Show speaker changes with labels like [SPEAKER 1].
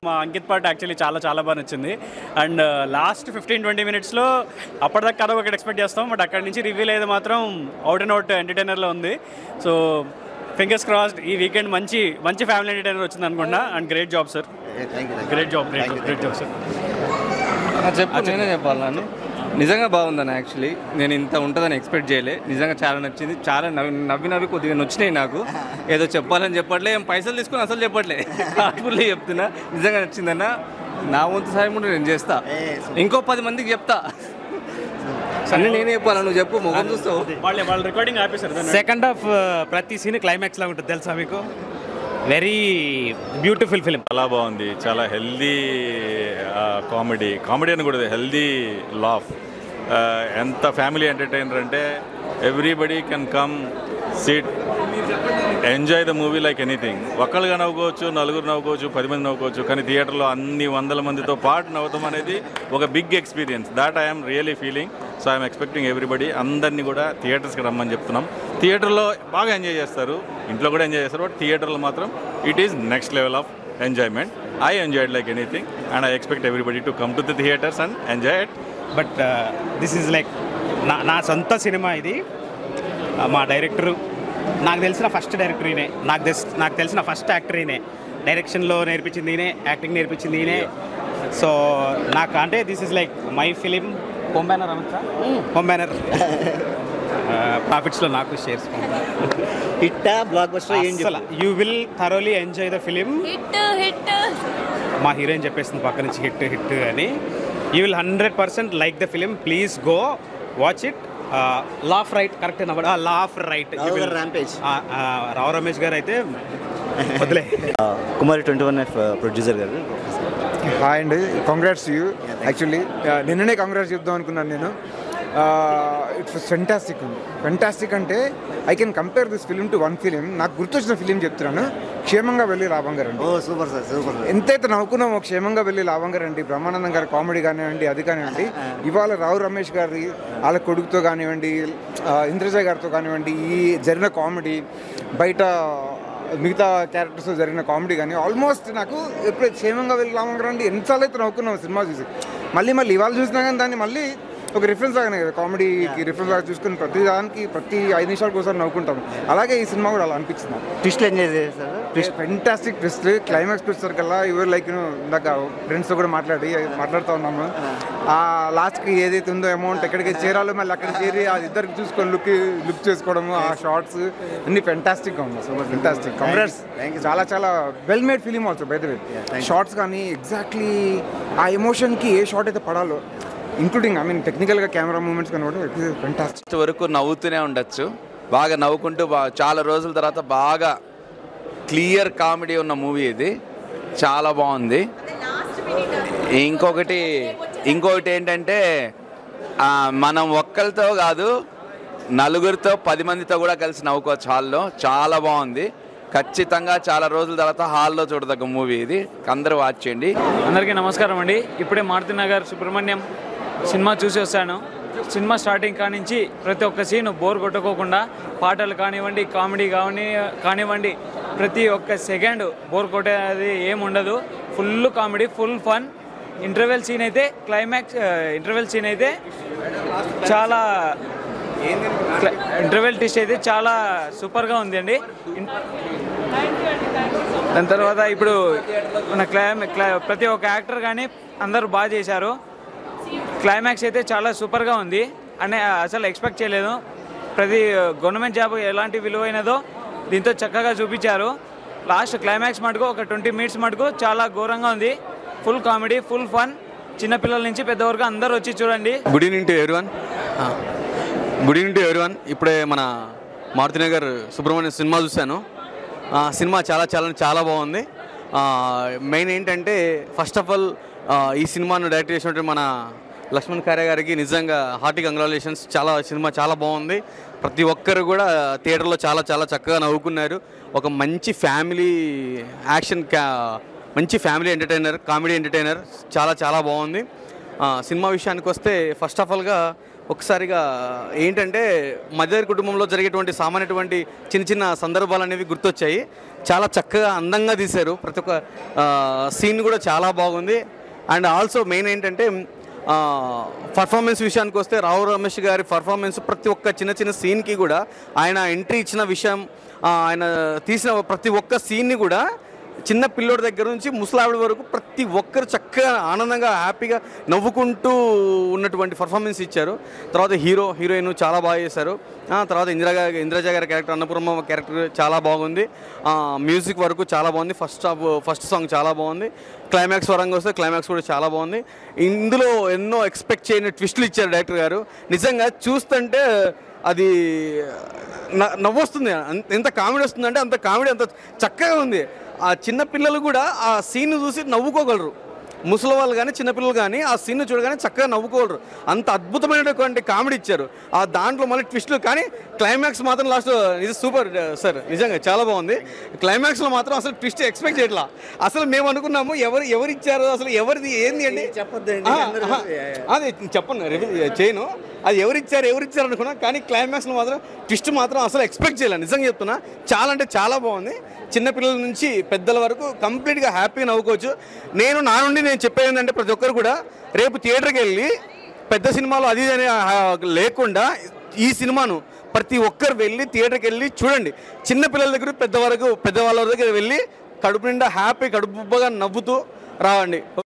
[SPEAKER 1] మా Ankit part actually చాలా చాలా బాగా నచ్చింది అండ్ లాస్ట్ ఫిఫ్టీన్ ట్వంటీ మినిట్స్లో అప్పటిదాకా కథ ఒకటి ఎక్స్పెక్ట్ చేస్తాం బట్ అక్కడి నుంచి రివీల్ అయ్యేది మాత్రం అవుట్ అండ్ అవుట్ ఎంటర్టైనర్లో ఉంది సో ఫింగర్స్ క్రాస్డ్ ఈ వీకెండ్ మంచి మంచి ఫ్యామిలీ ఎంటర్టైనర్ వచ్చింది అనుకుంటా and great job sir great job great great job sir
[SPEAKER 2] చెప్పు నేనే చెప్పాలి నన్ను నిజంగా బాగుందని యాక్చువల్లీ నేను ఇంత ఉంటుందని ఎక్స్పెక్ట్ చేయలే నిజంగా చాలా నచ్చింది చాలా నవ్వి నవ్వి నవ్వి కొద్దిగా నచ్చినాయి నాకు ఏదో చెప్పాలని చెప్పట్లే ఏం పైసలు తీసుకుని అసలు చెప్పట్లే హార్ట్ఫుల్లీ చెప్తున్నా నిజంగా నచ్చిందన్న నా వంతు సాయం కూడా నేను చేస్తా ఇంకో పది మందికి చెప్తా అన్నీ నేనే చెప్పాలా నువ్వు చెప్పు ముఖం చూస్తావు
[SPEAKER 1] వాళ్ళే వాళ్ళ రికార్డింగ్ ఆపేశారు దాన్ని.
[SPEAKER 3] సెకండ్ హాఫ్ ప్రతి సీన్ క్లైమాక్స్ లా ఉంటుంది తెలుసా మీకు వెరీ బ్యూటిఫుల్ ఫిలిం
[SPEAKER 4] చాలా బాగుంది చాలా హెల్దీ కామెడీ కామెడీ అని కూడా హెల్దీ లాఫ్ ఎంత ఫ్యామిలీ ఎంటర్టైనర్ అంటే everybody can come sit enjoy the movie like anything ఒక్కళ్ళుగా నవ్వుకోవచ్చు నలుగురు నవ్వుకోవచ్చు పది మంది నవ్వుకోవచ్చు కానీ థియేటర్లో అన్ని వందల మందితో పాటు నవ్వుతాం అనేది ఒక big experience that I'm really feeling so I'm expecting everybody అందరినీ కూడా థియేటర్స్కి రమ్మని చెప్తున్నాం థియేటర్లో బాగా ఎంజాయ్ చేస్తారు ఇంట్లో కూడా ఎంజాయ్ చేస్తారు బట్ థియేటర్లో మాత్రం it is next level of enjoyment I enjoyed like anything and I expect everybody to come to the theatres and enjoy it
[SPEAKER 3] but this is like నా నా సొంత సినిమా ఇది Uh, మా డైరెక్టరు నాకు తెలిసిన ఫస్ట్ డైరెక్టర్ ఈయనే నాకు తెస్ నాకు తెలిసిన ఫస్ట్ యాక్టర్ ఈయనే డైరెక్షన్లో నేర్పించింది ఈయనే యాక్టింగ్ నేర్పించింది ఈయనే సో నాకు అంటే this is like my film home banner అనొచ్చా హోమ్ బ్యానర్ ప్రాఫిట్స్లో నాకు షేర్స్
[SPEAKER 5] హిట్ బ్లాక్ బస్టర్ ఏం
[SPEAKER 3] అసలు you will thoroughly enjoy the film
[SPEAKER 6] hit hit
[SPEAKER 3] మా హీరోయిన్ చెప్పేస్తుంది పక్క నుంచి హిట్ హిట్ అని you will hundred percent like the film please go watch it laugh right correct అన్నమాట లాఫ్ రైట్
[SPEAKER 5] రావు గారు rampage.
[SPEAKER 3] Rao Ramesh గారు అయితే వదిలే
[SPEAKER 5] Kumari twenty one F producer గారు
[SPEAKER 7] హాయ్ అండి కాంగ్రాట్స్ యూ యాక్చువల్లీ నిన్ననే కాంగ్రాట్స్ చెప్దాం అనుకున్నాను నేను ఇట్స్ ఫెంటాస్టిక్ ఉంది ఫెంటాస్టిక్ అంటే I can compare this film to one film నాకు గుర్తొచ్చిన ఫిలిం చెప్తున్నాను క్షేమంగా వెళ్ళి లాభం గారు
[SPEAKER 5] ఓ సూపర్ సార్ సూపర్
[SPEAKER 7] ఎంతైతే నవ్వుకున్నామో క్షేమంగా వెళ్ళి లాభం గారు అండి బ్రహ్మానందం గారి కామెడీ కానివ్వండి అది కానివ్వండి ఇవాళ రావు రమేష్ గారి వాళ్ళ కొడుకుతో కానివ్వండి ఆ, ఇంద్రజ గారితో కానివ్వండి ఈ జరిగిన కామెడీ బయట మిగతా క్యారెక్టర్స్ జరిగిన కామెడీ కానీ ఆల్మోస్ట్ నాకు ఎప్పుడు క్షేమంగా వెళ్ళి లాభం గారు అండి ఎన్నిసార్లు అయితే నవ్వుకున్నాం సినిమా చూసి మళ్ళీ మళ్ళీ ఇవాళ చూసినా కానీ దాన్ని మళ్ళీ ఒక రిఫరెన్స్ లాగానే కదా కామెడీకి రిఫరెన్స్ లాగా చూసుకుని ప్రతి దానికి ప్రతి ఐదు నిమిషాలకు ఒకసారి నవ్వుకుంటాం అలాగే ఈ సినిమా కూడా అలా అనిపించింది నాకు
[SPEAKER 5] ట్విస్ట్లు ఎంజాయ్ చేశారు
[SPEAKER 7] twist fantastic twist climax twist కల్లా ఇవర్ లైక్ ఇందాక ఫ్రెండ్స్తో కూడా మాట్లాడి మాట్లాడుతూ ఉన్నాము ఆ లాస్ట్కి ఏదైతే ఉందో అమౌంట్ ఎక్కడికి చేరాలో మళ్ళీ అక్కడ చేరి ఆ ఇద్దరికి చూసుకొని లుక్ లుక్ చేసుకోవడము ఆ షార్ట్స్ అన్ని ఫెంటాస్టిక్గా ఉన్నాయి సూపర్ ఫెంటాస్టిక్ కంగ్రాట్స్ చాలా చాలా well made film also by the way shots కానీ ఎగ్జాక్ట్లీ ఆ ఎమోషన్కి ఏ షార్ట్ అయితే పడాలో ఇంక్లూడింగ్ ఐ మీన్ టెక్నికల్గా కెమెరా మూమెంట్స్ కానీ కూడా ఫెంటాస్టిక్
[SPEAKER 8] లాస్ట్ వరకు నవ్వుతూనే ఉండొచ్చు బాగా నవ్వుకుంటూ బా చాలా రోజుల తర్వాత బాగా క్లియర్ కామెడీ ఉన్న మూవీ ఇది చాలా బాగుంది ఇంకొకటి ఇంకొకటి ఏంటంటే ఆ, మనం ఒక్కరితో కాదు నలుగురితో పది మందితో కూడా కలిసి నవ్వుకోవచ్చు హాల్లో చాలా బాగుంది ఖచ్చితంగా చాలా రోజుల తర్వాత హాల్లో చూడదగ్గ మూవీ ఇది అందరూ వాచ్ చేయండి
[SPEAKER 9] అందరికీ నమస్కారం అండి ఇప్పుడే మారుతి నగర్ సుబ్రహ్మణ్యం సినిమా చూసి వస్తాను సినిమా స్టార్టింగ్ కానించి ప్రతి ఒక్క సీన్ బోర్ కొట్టుకోకుండా పాటలు కానివ్వండి కామెడీ కాని కానివ్వండి ప్రతి ఒక్క సెకండ్ బోర్ కొట్టేది ఏం ఉండదు full comedy full fun interval scene అయితే క్లైమాక్స్ ఇంటర్వెల్ సీన్ అయితే చాలా ఇంటర్వెల్ టిస్ట్ అయితే చాలా సూపర్గా ఉంది అండి దాని తర్వాత ఇప్పుడు మన క్లైమా క్లై ప్రతి ఒక్క యాక్టర్ కానీ అందరూ బాగా చేశారు క్లైమాక్స్ అయితే చాలా సూపర్గా ఉంది అనే అసలు ఎక్స్పెక్ట్ చేయలేదు ప్రతి గవర్నమెంట్ జాబ్ ఎలాంటి విలువైనదో దీంతో చక్కగా చూపించారు లాస్ట్ క్లైమాక్స్ మటుకు ఒక ట్వంటీ మినిట్స్ మటుకు చాలా ఘోరంగా ఉంది ఫుల్ కామెడీ ఫుల్ ఫన్ చిన్నపిల్లల నుంచి పెద్దవరకు అందరూ వచ్చి చూడండి
[SPEAKER 2] good evening to everyone good evening to everyone ఇప్పుడే మన మారుతినగర్ సుబ్రహ్మణ్యం సినిమా చూశాను ఆ, సినిమా చాలా చాలా చాలా బాగుంది మెయిన్ ఏంటంటే ఫస్ట్ ఆఫ్ ఆల్ ఈ సినిమాను డైరెక్ట్ చేసినటువంటి మన లక్ష్మణ్ ఖారే గారికి నిజంగా హార్టీ కంగ్రాచులేషన్స్ చాలా సినిమా చాలా బాగుంది ప్రతి ఒక్కరు కూడా థియేటర్లో చాలా చాలా చక్కగా నవ్వుకున్నారు ఒక మంచి ఫ్యామిలీ యాక్షన్ క్యా మంచి ఫ్యామిలీ ఎంటర్టైనర్ కామెడీ ఎంటర్టైనర్ చాలా చాలా బాగుంది ఆ, సినిమా విషయానికి వస్తే ఫస్ట్ ఆఫ్ ఆల్గా ఒకసారిగా ఏంటంటే మధ్యతరగతి కుటుంబంలో జరిగేటువంటి సామాన్యటువంటి చిన్న చిన్న సందర్భాలు అనేవి గుర్తొచ్చాయి చాలా చక్కగా అందంగా తీశారు ప్రతి ఒక్క సీన్ కూడా చాలా బాగుంది అండ్ ఆల్సో మెయిన్ ఏంటంటే పర్ఫార్మెన్స్ విషయానికి వస్తే రావు రమేష్ గారి పర్ఫార్మెన్స్ ప్రతి ఒక్క చిన్న చిన్న సీన్కి కూడా ఆయన ఎంట్రీ ఇచ్చిన విషయం ఆ, ఆయన తీసిన ప్రతి ఒక్క సీన్ని కూడా చిన్న పిల్లోడి దగ్గర నుంచి ముసలావిడ వరకు ప్రతి ఒక్కరు చక్కగా ఆనందంగా హ్యాపీగా నవ్వుకుంటూ ఉన్నటువంటి పర్ఫార్మెన్స్ ఇచ్చారు తర్వాత హీరో హీరోయిన్ చాలా బాగా చేశారు ఆ, తర్వాత ఇందిరా గారి ఇంద్రజ గారి క్యారెక్టర్ అన్నపూర్ణ క్యారెక్టర్ చాలా బాగుంది ఆ, మ్యూజిక్ వరకు చాలా బాగుంది ఫస్ట్ హాఫ్ ఫస్ట్ సాంగ్ చాలా బాగుంది క్లైమాక్స్ వరంగా వస్తే క్లైమాక్స్ కూడా చాలా బాగుంది ఇందులో ఎన్నో ఎక్స్పెక్ట్ చేయని ట్విస్టులు ఇచ్చారు డైరెక్టర్ గారు నిజంగా చూస్తుంటే అది న- నవ్వొస్తుంది అంత- ఎంత కామెడీ వస్తుందంటే అంత కామెడీ అంత చక్కగా ఉంది ఆ చిన్న పిల్లలు కూడా ఆ సీన్ చూసి నవ్వుకోగలరు ముసలి వాళ్ళు కానీ చిన్నపిల్లలు కానీ ఆ సీన్ చూడగానే చక్కగా నవ్వుకోగలరు అంత అద్భుతమైనటువంటి కామెడీ ఇచ్చారు ఆ దాంట్లో మళ్ళీ ట్విస్టులు కానీ క్లైమాక్స్ మాత్రం లాస్ట్ ఇది సూపర్ సార్ నిజంగా చాలా బాగుంది క్లైమాక్స్లో మాత్రం అసలు ట్విస్ట్ ఎక్స్పెక్ట్ చేయట్లా అసలు మేము అనుకున్నాము ఎవరు ఎవరు ఇచ్చారు అసలు ఎవరిది ఏంది అండి
[SPEAKER 5] చెప్పొద్దండి
[SPEAKER 2] ఆహా,
[SPEAKER 5] అందరూ-
[SPEAKER 2] ఆహా. అది చెప్పండి రివీల్ చేయను అది ఎవరు ఇచ్చారు ఎవరు ఇచ్చారు అనుకున్నా కానీ క్లైమాక్స్లో మాత్రం ట్విస్ట్ మాత్రం అసలు ఎక్స్పెక్ట్ చేయలేదు నిజంగా చెప్తున్నా చాలా అంటే చాలా బాగుంది చిన్నపిల్లల నుంచి పెద్దల వరకు కంప్లీట్గా హ్యాపీగా నవ్వుకోవచ్చు నేను నా నుండి నేను చెప్పేది ఏంటంటే ప్రతి ఒక్కరు కూడా రేపు థియేటర్కి వెళ్ళి పెద్ద సినిమాలు అది ఇది అని ఆ, లేకుండా ఈ సినిమాను ప్రతి ఒక్కరు వెళ్ళి థియేటర్కి వెళ్ళి చూడండి చిన్న పిల్లల దగ్గర పెద్ద వరకు పెద్దవాళ్ళ దగ్గర వెళ్ళి కడుపు నిండా హ్యాపీ కడుపుగా నవ్వుతూ రావండి